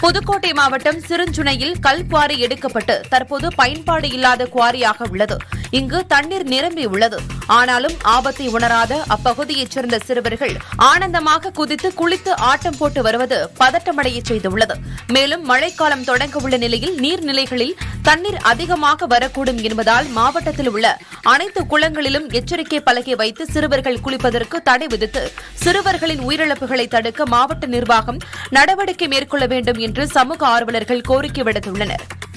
புதுக்கோட்டை மாவட்டம் சிறுஞ்சுனையில் கல் குவாரி எடுக்கப்பட்டு தற்போது பயன்பாடு இல்லாத குவாரியாக உள்ளது இங்கு தண்ணீர் நிரம்பி உள்ளது ஆனாலும் ஆபத்தை உணராத அப்பகுதியைச் சேர்ந்த சிறுவர்கள் ஆனந்தமாக குதித்து குளித்து ஆட்டம் போட்டு வருவது பதட்டமடைய செய்துள்ளது மேலும் மழைக்காலம் தொடங்க உள்ள நிலையில் நீர்நிலைகளில் தண்ணீர் அதிகமாக வரக்கூடும் என்பதால் மாவட்டத்தில் உள்ள அனைத்து குளங்களிலும் எச்சரிக்கை பலகை வைத்து சிறுவர்கள் குளிப்பதற்கு தடை விதித்து சிறுவர்களின் உயிரிழப்புகளை தடுக்க மாவட்ட நிர்வாகம் நடவடிக்கை மேற்கொள்ள வேண்டும் என்று சமூக ஆர்வலர்கள் கோரிக்கை விடுத்துள்ளனர்